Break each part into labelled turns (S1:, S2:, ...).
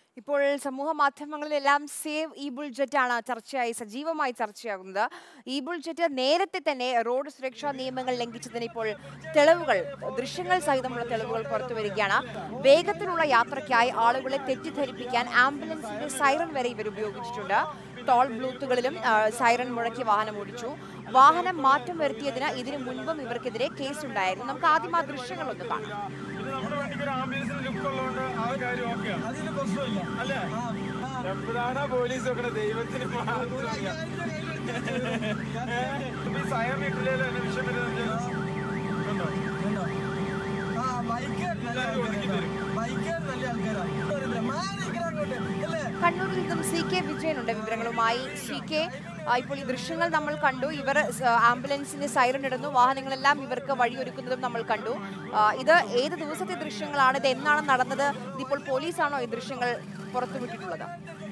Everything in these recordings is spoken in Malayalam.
S1: ഇപ്പോൾ സമൂഹ മാധ്യമങ്ങളിലെല്ലാം സേവ് ഈ ബുൾജറ്റ് ആണ് ചർച്ചയായി സജീവമായി ചർച്ചയാകുന്നത് ഈ ബുൾജറ്റ് നേരത്തെ തന്നെ റോഡ് സുരക്ഷാ നിയമങ്ങൾ ലംഘിച്ചതിന് ഇപ്പോൾ തെളിവുകൾ ദൃശ്യങ്ങൾ സഹിതമുള്ള തെളിവുകൾ പുറത്തു വരികയാണ് വേഗത്തിലുള്ള യാത്രയ്ക്കായി ആളുകളെ തെറ്റിദ്ധരിപ്പിക്കാൻ ആംബുലൻസിന്റെ സൈറൺ വരെ ഇവർ ഉപയോഗിച്ചിട്ടുണ്ട് ടോൾ ബ്ലൂത്തുകളിലും ആ, സൈറൺ മുഴക്കി വാഹനം ഓടിച്ചു വാഹനം മാറ്റം വരുത്തിയതിന് ഇതിനു മുൻപും ഇവർക്കെതിരെ കേസുണ്ടായിരുന്നു നമുക്ക് ആദ്യം ആ ദൃശ്യങ്ങളൊന്ന് കാണാം
S2: ഇത് നമ്മുടെ വണ്ടിക്ക് ഒരു ആംബുലൻസിന് ലുക്ക് ഉള്ളതുകൊണ്ട് ആ കാര്യം ഓക്കെയാണ്
S3: അതിന് പ്രശ്നമില്ല
S2: അല്ലേ എപ്പോഴാണ് പോലീസ് വെക്കണത് ദൈവത്തിന് മാത്രമറിയാം. ഈ സൈറൺ ഇട്ടില്ലല്ലോ എന്നെ വിഷയം വരുന്നത് കണ്ടോ?
S3: കണ്ടോ? ആ ബൈക്ക് നല്ല ആൾക്കാരാ ബൈക്ക് നല്ല ആൾക്കാരാ മാറി നിൽക്കണം അങ്ങോട്ട് അല്ലേ
S1: കണ്ണൂരിൽ നിന്നും സി കെ വിജയനുണ്ട് വിവരങ്ങളുമായി സി കെ ആ, ഇപ്പോൾ ഈ ദൃശ്യങ്ങൾ നമ്മൾ കണ്ടു ഇവർ സ- ആംബുലൻസിന് സൈറൺ ഇടുന്നു വാഹനങ്ങളെല്ലാം ഇവർക്ക് വഴിയൊരുക്കുന്നതും നമ്മൾ കണ്ടു ആ, ഇത് ഏത് ദിവസത്തെ ദൃശ്യങ്ങളാണ് ഇത് എന്നാണ് നടന്നത് ഇതിപ്പോൾ പോലീസാണോ ഈ ദൃശ്യങ്ങൾ പുറത്തുവിട്ടിട്ടുള്ളത്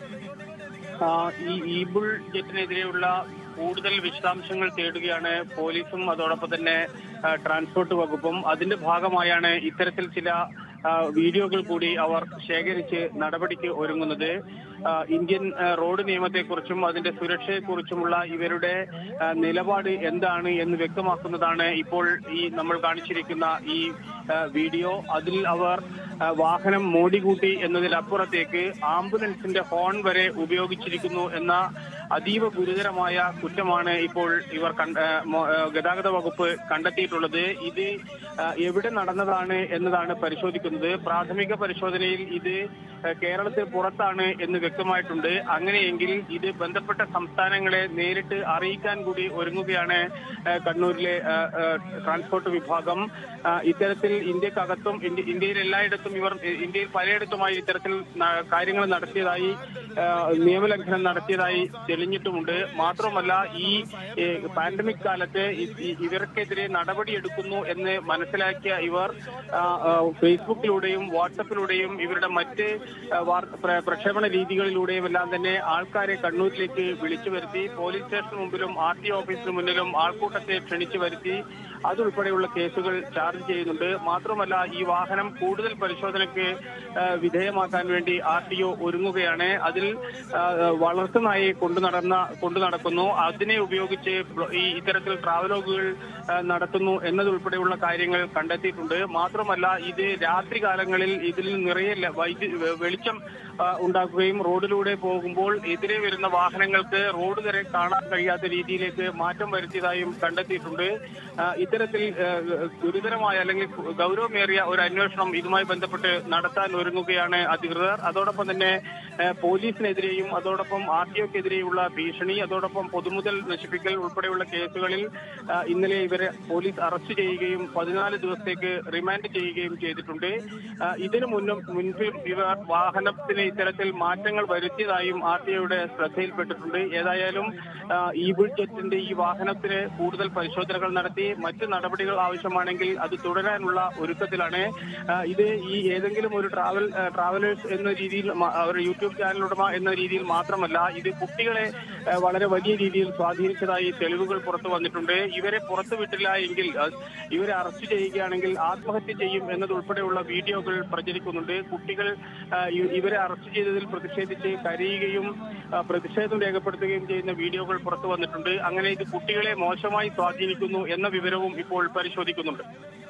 S4: ആ, ഈ ഈബിൾ ജെറ്റിനെതിരെയുള്ള കൂടുതൽ വിശദാംശങ്ങൾ തേടുകയാണ് പോലീസും അതോടൊപ്പം തന്നെ ആ, ട്രാൻസ്പോർട്ട് വകുപ്പും അതിന്റെ ഭാഗമായാണ് ഇത്തരത്തിൽ ചില ആ, വീഡിയോകൾ കൂടി അവർ ശേഖരിച്ച് നടപടിക്ക് ഒരുങ്ങുന്നത് ആ, ഇന്ത്യൻ ആ, റോഡ് നിയമത്തെക്കുറിച്ചും അതിന്റെ സുരക്ഷയെക്കുറിച്ചുമുള്ള ഇവരുടെ ആ, നിലപാട് എന്താണ് എന്ന് വ്യക്തമാക്കുന്നതാണ് ഇപ്പോൾ ഈ നമ്മൾ കാണിച്ചിരിക്കുന്ന ഈ ആ, വീഡിയോ അതിൽ അവർ ആ, വാഹനം മോടികൂട്ടി എന്നതിലപ്പുറത്തേക്ക് ആംബുലൻസിന്റെ ഹോൺ വരെ ഉപയോഗിച്ചിരിക്കുന്നു എന്ന അതീവ ഗുരുതരമായ കുറ്റമാണ് ഇപ്പോൾ ഇവർ കണ്ട ആ, മോ- ആ, ഗതാഗത വകുപ്പ് കണ്ടെത്തിയിട്ടുള്ളത് ഇത് ആ, എവിടെ നടന്നതാണ് എന്നതാണ് പരിശോധിക്കുന്നത് പ്രാഥമിക പരിശോധനയിൽ ഇത് ആ, കേരളത്തിൽ പുറത്താണ് എന്ന് വ്യക്തമായിട്ടുണ്ട് അങ്ങനെയെങ്കിൽ ഇത് ബന്ധപ്പെട്ട സംസ്ഥാനങ്ങളെ നേരിട്ട് അറിയിക്കാൻ കൂടി ഒരുങ്ങുകയാണ് ആ, കണ്ണൂരിലെ ആ, ആ, ട്രാൻസ്പോർട്ട് വിഭാഗം ആ, ഇത്തരത്തിൽ ഇന്ത്യക്കകത്തും ഇന്ത്യ- ഇന്ത്യയിൽ എല്ലായിടത്തും ഇവർ ഇന്ത്യയിൽ പലയിടത്തുമായി ഇത്തരത്തിൽ ന- കാര്യങ്ങൾ നടത്തിയതായി ആ, നിയമലംഘനം നടത്തിയതായി തെളിഞ്ഞിട്ടുമുണ്ട് മാത്രമല്ല ഈ ഏ, പാൻഡമിക് കാലത്ത് ഇ- ഇ- ഇവർക്കെതിരെ നടപടിയെടുക്കുന്നു എന്ന് മനസ്സിലാക്കിയ ഇവർ ആ, ആ, ഫേസ്ബുക്കിലൂടെയും വാട്സപ്പിലൂടെയും ഇവരുടെ മറ്റ് ആ, വാർ- പ്ര- പ്രക്ഷേപണ രീതികളിലൂടെയും എല്ലാം തന്നെ ആൾക്കാരെ കണ്ണൂരിലേക്ക് വിളിച്ചു വരുത്തി പോലീസ് സ്റ്റേഷന് മുമ്പിലും ആർ ടി ഓഫീസിന് മുന്നിലും ആൾക്കൂട്ടത്തെ ക്ഷണിച്ചു വരുത്തി അതുൾപ്പെടെയുള്ള കേസുകൾ ചാർജ് ചെയ്യുന്നുണ്ട് മാത്രമല്ല ഈ വാഹനം കൂടുതൽ പരിശോധനയ്ക്ക് ആ, വിധേയമാക്കാൻ വേണ്ടി ആർ ടി ഒ ഒരുങ്ങുകയാണ് അതിൽ ആ, വളർത്തുനായെ കൊണ്ടു നടന്ന കൊണ്ടു നടക്കുന്നു അതിനെ ഉപയോഗിച്ച് ബ്ലോ- ഈ ഇത്തരത്തിൽ ട്രാവലോഗുകൾ ആ, നടത്തുന്നു എന്നതുൾപ്പെടെയുള്ള കാര്യങ്ങൾ കണ്ടെത്തിയിട്ടുണ്ട് മാത്രമല്ല ഇത് രാത്രി കാലങ്ങളിൽ ഇതിൽ നിറയെ ല- വൈദ്യു വെളിച്ചം ആ, ഉണ്ടാക്കുകയും റോഡിലൂടെ പോകുമ്പോൾ എതിരെ വരുന്ന വാഹനങ്ങൾക്ക് റോഡ് വരെ കാണാൻ കഴിയാത്ത രീതിയിലേക്ക് മാറ്റം വരുത്തിയതായും കണ്ടെത്തിയിട്ടുണ്ട് ആ, ഇത്തരത്തിൽ ആ, ഗുരുതരമായ അല്ലെങ്കിൽ ഗൗരവമേറിയ ഒരു അന്വേഷണം ഇതുമായി ബന്ധപ്പെട്ട് നടത്താൻ ഒരുങ്ങുകയാണ് അധികൃതർ അതോടൊപ്പം തന്നെ ആ, പോലീസിനെതിരെയും അതോടൊപ്പം ആർ ടി ഒക്കെതിരെയുള്ള ഭീഷണി അതോടൊപ്പം പൊതുമുതൽ നശിപ്പിക്കൽ ഉൾപ്പെടെയുള്ള കേസുകളിൽ ആ, ഇന്നലെ ഇവരെ പോലീസ് അറസ്റ്റ് ചെയ്യുകയും പതിനാല് ദിവസത്തേക്ക് റിമാൻഡ് ചെയ്യുകയും ചെയ്തിട്ടുണ്ട് ആ, ഇതിനു മുന്നും മുൻപും ഇവർ വാഹനത്തിന് ഇത്തരത്തിൽ മാറ്റങ്ങൾ വരുത്തിയതായും ആർ ടി ഒയുടെ ശ്രദ്ധയിൽപ്പെട്ടിട്ടുണ്ട് ഏതായാലും ആ, ഈ ബുൾജെറ്റിന്റെ ഈ വാഹനത്തിന് കൂടുതൽ പരിശോധനകൾ നടത്തി മറ്റ് നടപടികൾ ആവശ്യമാണെങ്കിൽ അത് തുടരാനുള്ള ഒരുക്കത്തിലാണ് ആ, ഇത് ഈ ഏതെങ്കിലും ഒരു ട്രാവൽ ആ, ട്രാവലേഴ്സ് എന്ന രീതിയിൽ മ- ഒരു യൂട്യൂബ് ചാനൽ ഉടമ എന്ന രീതിയിൽ മാത്രമല്ല ഇത് കുട്ടികളെ ആ, വളരെ വലിയ രീതിയിൽ സ്വാധീനിച്ചതായി തെളിവുകൾ പുറത്തു വന്നിട്ടുണ്ട് ഇവരെ പുറത്തുവിട്ടില്ല എങ്കിൽ ആ, ഇവരെ അറസ്റ്റ് ചെയ്യുകയാണെങ്കിൽ ആത്മഹത്യ ചെയ്യും എന്നതുൾപ്പെടെയുള്ള വീഡിയോകൾ പ്രചരിക്കുന്നുണ്ട് കുട്ടികൾ ആ, ഇ- ഇവരെ അറസ്റ്റ് ചെയ്തതിൽ പ്രതിഷേധിച്ച് കരയുകയും ആ, പ്രതിഷേധം രേഖപ്പെടുത്തുകയും ചെയ്യുന്ന വീഡിയോകൾ പുറത്തു വന്നിട്ടുണ്ട് അങ്ങനെ ഇത് കുട്ടികളെ മോശമായി സ്വാധീനിക്കുന്നു എന്ന വിവരവും ഇപ്പോൾ പരിശോധിക്കുന്നുണ്ട്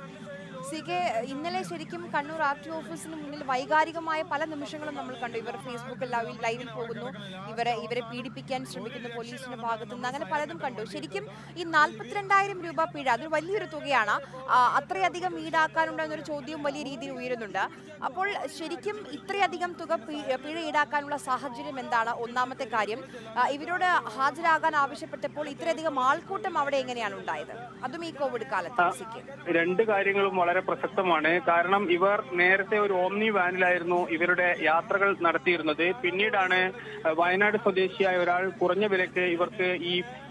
S1: സി കെ ഇന്നലെ ശരിക്കും കണ്ണൂർ ആർ ടി ഓഫീസിന് മുന്നിൽ വൈകാരികമായ പല നിമിഷങ്ങളും നമ്മൾ കണ്ടു ഇവർ ഫേസ്ബുക്കിൽ ലൈവിൽ ലൈവിൽ പോകുന്നു ഇവരെ ഇവരെ പീഡിപ്പിക്കാൻ ശ്രമിക്കുന്ന പോലീസിന്റെ ഭാഗത്തു നിന്ന് അങ്ങനെ പലതും കണ്ടു ശരിക്കും ഈ നാൽപ്പത്തിരണ്ടായിരം രൂപ പിഴ അതൊരു വലിയൊരു തുകയാണ് ആ, അത്രയധികം ഈടാക്കാനുണ്ടോ എന്നൊരു ചോദ്യം വലിയ രീതിയിൽ ഉയരുന്നുണ്ട് അപ്പോൾ ശരിക്കും ഇത്രയധികം തുക പി- പിഴ ഈടാക്കാനുള്ള സാഹചര്യം എന്താണ് ഒന്നാമത്തെ കാര്യം ആ, ഇവരോട് ഹാജരാകാൻ ആവശ്യപ്പെട്ടപ്പോൾ ഇത്രയധികം ആൾക്കൂട്ടം അവിടെ എങ്ങനെയാണ് ഉണ്ടായത് അതും ഈ കോവിഡ് കാലത്ത് സി കെ
S4: രണ്ട് കാര്യങ്ങളും വളരെ പ്രസക്തമാണ് കാരണം ഇവർ നേരത്തെ ഒരു ഓമ്നി വാനിലായിരുന്നു ഇവരുടെ യാത്രകൾ നടത്തിയിരുന്നത് പിന്നീടാണ് അഹ്, വയനാട് സ്വദേശിയായ ഒരാൾ കുറഞ്ഞ വിലക്ക് ഇവർക്ക് ഈ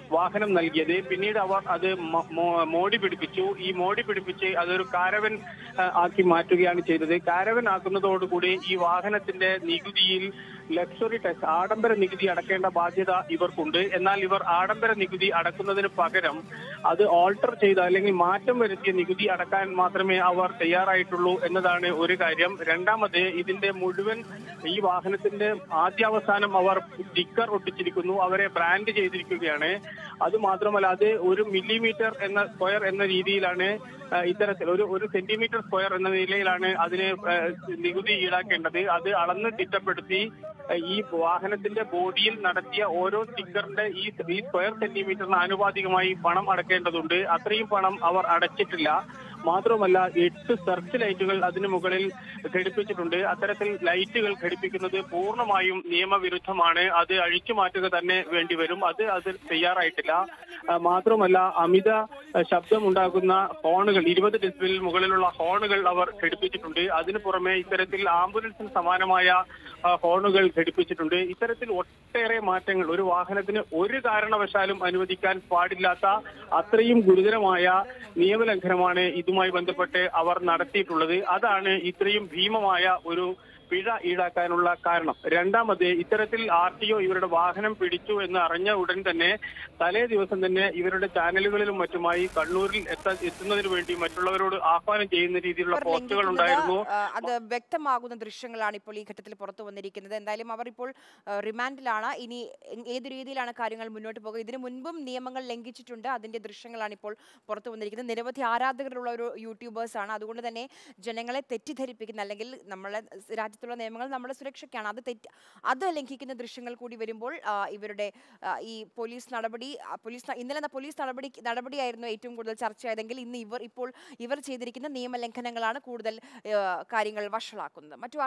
S4: വാഹനം നൽകിയത് പിന്നീട് അവർ അത് മ- മോ- മോടി പിടിപ്പിച്ചു ഈ മോടി പിടിപ്പിച്ച് അതൊരു കാരവൻ ആ, ആക്കി മാറ്റുകയാണ് ചെയ്തത് കാരവൻ ആക്കുന്നതോടുകൂടി ഈ വാഹനത്തിന്റെ നികുതിയിൽ ലക്ഷറി ടാക്സ് ആഡംബര നികുതി അടക്കേണ്ട ബാധ്യത ഇവർക്കുണ്ട് എന്നാൽ ഇവർ ആഡംബര നികുതി അടക്കുന്നതിന് പകരം അത് ഓൾട്ടർ ചെയ്ത അല്ലെങ്കിൽ മാറ്റം വരുത്തിയ നികുതി അടക്കാൻ മാത്രമേ അവർ തയ്യാറായിട്ടുള്ളൂ എന്നതാണ് ഒരു കാര്യം രണ്ടാമത് ഇതിന്റെ മുഴുവൻ ഈ വാഹനത്തിന്റെ ആദ്യാവസാനം അവർ സ്റ്റിക്കർ ഒട്ടിച്ചിരിക്കുന്നു അവരെ ബ്രാൻഡ് ചെയ്തിരിക്കുകയാണ് അത് മാത്രമല്ല അത് ഒരു മില്ലിമീറ്റർ എന്ന സ്ക്വയർ എന്ന രീതിയിലാണ് ആ, ഇത്തരത്തിൽ ഒരു ഒരു സെന്റിമീറ്റർ സ്ക്വയർ എന്ന നിലയിലാണ് അതിന് ആ, നികുതി ഈടാക്കേണ്ടത് അത് അളന്ന് തിട്ടപ്പെടുത്തി ആ, ഈ വാഹനത്തിന്റെ ബോഡിയിൽ നടത്തിയ ഓരോ സ്റ്റിക്കറിന്റെ ഈ ഈ സ്ക്വയർ സെന്റിമീറ്ററിന് ആനുപാതികമായി പണം അടക്കേണ്ടതുണ്ട് അത്രയും പണം അവർ അടച്ചിട്ടില്ല മാത്രമല്ല എട്ട് സെർച്ച് ലൈറ്റുകൾ അതിന് മുകളിൽ ഘടിപ്പിച്ചിട്ടുണ്ട് അത്തരത്തിൽ ലൈറ്റുകൾ ഘടിപ്പിക്കുന്നത് പൂർണ്ണമായും നിയമവിരുദ്ധമാണ് അത് അഴിച്ചു മാറ്റുക തന്നെ വേണ്ടിവരും അത് അത് തയ്യാറായിട്ടില്ല ആ, മാത്രമല്ല അമിത ആ, ശബ്ദമുണ്ടാകുന്ന ഹോണുകൾ ഇരുപത് ഡെസിബിലിന് മുകളിലുള്ള ഹോണുകൾ അവർ ഘടിപ്പിച്ചിട്ടുണ്ട് അതിനു പുറമെ ഇത്തരത്തിൽ ആംബുലൻസിന് സമാനമായ ആ, ഹോണുകൾ ഘടിപ്പിച്ചിട്ടുണ്ട് ഇത്തരത്തിൽ ഒട്ടേറെ മാറ്റങ്ങൾ ഒരു വാഹനത്തിന് ഒരു കാരണവശാലും അനുവദിക്കാൻ പാടില്ലാത്ത അത്രയും ഗുരുതരമായ നിയമലംഘനമാണ് ഇതുമായി ബന്ധപ്പെട്ട് അവർ നടത്തിയിട്ടുള്ളത് അതാണ് ഇത്രയും ഭീമമായ ഒരു പിഴ ഈടാക്കാനുള്ള കാരണം രണ്ടാമത് ഇത്തരത്തിൽ ആർ ടി ഒ ഇവരുടെ വാഹനം പിടിച്ചു എന്ന് അറിഞ്ഞ ഉടൻ തന്നെ തലേ ദിവസം തന്നെ ഇവരുടെ ചാനലുകളിലും മറ്റുമായി കണ്ണൂരിൽ എത്താൻ എത്തുന്നതിന് വേണ്ടി മറ്റുള്ളവരോട് ആഹ്വാനം ചെയ്യുന്ന രീതിയിലുള്ള
S1: ഇവർ
S4: പോസ്റ്റുകൾ
S1: ലംഘിക്കുന്നത്,
S4: ഉണ്ടായിരുന്നു
S1: ആ, അത് വ്യക്തമാകുന്ന ദൃശ്യങ്ങളാണ് ഇപ്പോൾ ഈ ഘട്ടത്തിൽ പുറത്തു വന്നിരിക്കുന്നത് എന്തായാലും അവർ ഇപ്പോൾ ആ, റിമാൻഡിലാണ് ഇനി എ- ഏത് രീതിയിലാണ് കാര്യങ്ങൾ മുന്നോട്ട് പോകുക ഇതിനു മുൻപും നിയമങ്ങൾ ലംഘിച്ചിട്ടുണ്ട് അതിന്റെ ദൃശ്യങ്ങളാണ് ഇപ്പോൾ പുറത്തു വന്നിരിക്കുന്നത് നിരവധി ആരാധകരുള്ള ഒരു യൂട്യൂബേഴ്സ് ആണ് അതുകൊണ്ട് തന്നെ ജനങ്ങളെ തെറ്റിദ്ധരിപ്പിക്കുന്ന അല്ലെങ്കിൽ നമ്മളെ രാജ്യത്തുള്ള നിയമങ്ങൾ നമ്മുടെ സുരക്ഷയ്ക്കാണ് അത് തെറ്റ് അത് ലംഘിക്കുന്ന ദൃശ്യങ്ങൾ കൂടി വരുമ്പോൾ ആ, ഇവരുടെ ആ, ഈ പോലീസ് നടപടി ആ, പോലീസ് ന- ഇന്നലെ ന- പോലീസ് നടപടി നടപടിയായിരുന്നു ഏറ്റവും കൂടുതൽ ചർച്ചയായതെങ്കിൽ ഇന്ന് ഇവർ ഇപ്പോൾ ഇവർ ചെയ്തിരിക്കുന്ന നിയമലംഘനങ്ങളാണ് കൂടുതൽ ആ, കാര്യങ്ങൾ വഷളാക്കുന്നത് മറ്റു